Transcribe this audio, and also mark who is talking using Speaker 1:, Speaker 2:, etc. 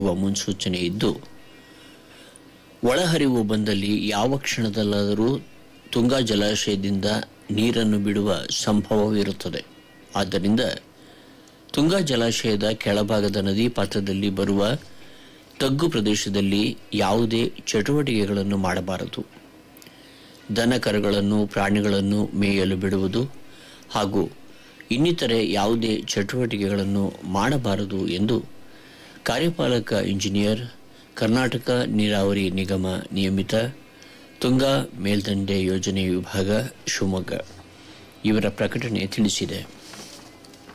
Speaker 1: ವ ಮುನ್ಸೂಚನೆ ಇದ್ದು ಒಳಹರಿವು ಬಂದಲ್ಲಿ ಯಾವ ಕ್ಷಣದಲ್ಲಾದರೂ ತುಂಗಾ ಜಲಾಶಯದಿಂದ ನೀರನ್ನು ಬಿಡುವ ಸಂಭವವಿರುತ್ತದೆ ಆದ್ದರಿಂದ ತುಂಗಾ ಜಲಾಶಯದ ಕೆಳಭಾಗದ ನದಿ ಪಾತ್ರದಲ್ಲಿ ಬರುವ ತಗ್ಗು ಪ್ರದೇಶದಲ್ಲಿ ಯಾವುದೇ ಚಟುವಟಿಕೆಗಳನ್ನು ಮಾಡಬಾರದು ದನ ಕರುಗಳನ್ನು ಪ್ರಾಣಿಗಳನ್ನು ಮೇಯಲು ಬಿಡುವುದು ಹಾಗೂ ಇನ್ನಿತರೆ ಯಾವುದೇ ಚಟುವಟಿಕೆಗಳನ್ನು ಮಾಡಬಾರದು ಎಂದು ಕಾರ್ಯಪಾಲಕ ಇಂಜಿನಿಯರ್ ಕರ್ನಾಟಕ ನೀರಾವರಿ ನಿಗಮ ನಿಯಮಿತ ತುಂಗಾ ಮೇಲ್ದಂಡೆ ಯೋಜನೆ ವಿಭಾಗ ಶಿವಮೊಗ್ಗ ಇವರ ಪ್ರಕಟಣೆ ತಿಳಿಸಿದೆ